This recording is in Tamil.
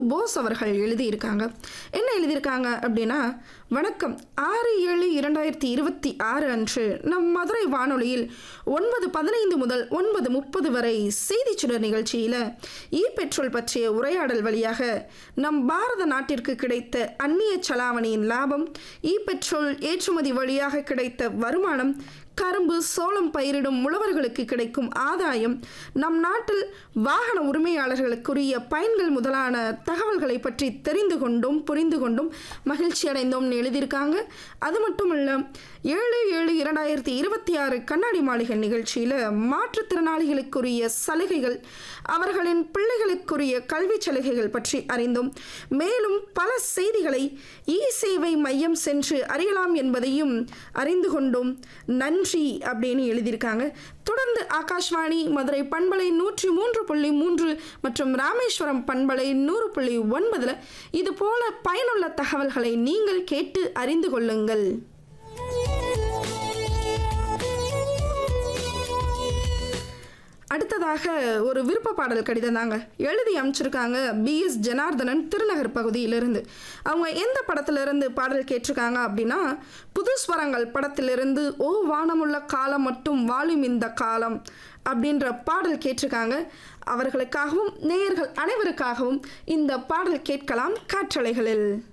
போஸ் அவர்கள் எழுதியிருக்காங்க என்ன எழுதியிருக்காங்க அப்படின்னா வணக்கம் ஆறு ஏழு இரண்டாயிரத்தி இருபத்தி ஆறு அன்று நம் மதுரை வானொலியில் ஒன்பது பதினைந்து முதல் ஒன்பது முப்பது வரை செய்தி சுடர் நிகழ்ச்சியில் இ பெட்ரோல் பற்றிய உரையாடல் வழியாக நம் பாரத நாட்டிற்கு கிடைத்த அந்நிய செலாவணியின் லாபம் இ பெட்ரோல் ஏற்றுமதி வழியாக கிடைத்த வருமானம் கரும்பு சோளம் பயிரிடும் உழவர்களுக்கு கிடைக்கும் ஆதாயம் நம் நாட்டில் வாகன உரிமையாளர்களுக்குரிய பயன்கள் முதலான தகவல்களை பற்றி தெரிந்து கொண்டும் புரிந்து கொண்டும் மகிழ்ச்சி அடைந்தோம்னு எழுதியிருக்காங்க அது மட்டும் இல்லை ஏழு ஏழு இரண்டாயிரத்தி இருபத்தி ஆறு கண்ணாடி மாளிகை நிகழ்ச்சியில் மாற்றுத்திறனாளிகளுக்குரிய சலுகைகள் அவர்களின் பிள்ளைகளுக்குரிய கல்வி சலுகைகள் பற்றி அறிந்தோம் மேலும் பல செய்திகளை இ சேவை மையம் சென்று அறியலாம் என்பதையும் அறிந்து கொண்டோம் நன்றி அப்படின்னு எழுதியிருக்காங்க தொடர்ந்து ஆகாஷ்வாணி மதுரை பண்பலை நூற்றி மூன்று புள்ளி மூன்று மற்றும் ராமேஸ்வரம் பண்பலை நூறு புள்ளி ஒன்பதில் இது போல பயனுள்ள தகவல்களை நீங்கள் கேட்டு அறிந்து கொள்ளுங்கள் அடுத்ததாக ஒரு விருப்ப பாடல் கடிதம் தாங்க எழுதி அமைச்சிருக்காங்க பிஎஸ் ஜனார்தனன் திருநகர் பகுதியிலிருந்து அவங்க எந்த படத்திலிருந்து பாடல் கேட்டிருக்காங்க அப்படின்னா புது ஸ்வரங்கள் படத்திலிருந்து ஓ வானமுள்ள காலம் மட்டும் வாழும் இந்த காலம் அப்படின்ற பாடல் கேட்டிருக்காங்க அவர்களுக்காகவும் நேயர்கள் அனைவருக்காகவும் இந்த பாடல் கேட்கலாம் காற்றலைகளில்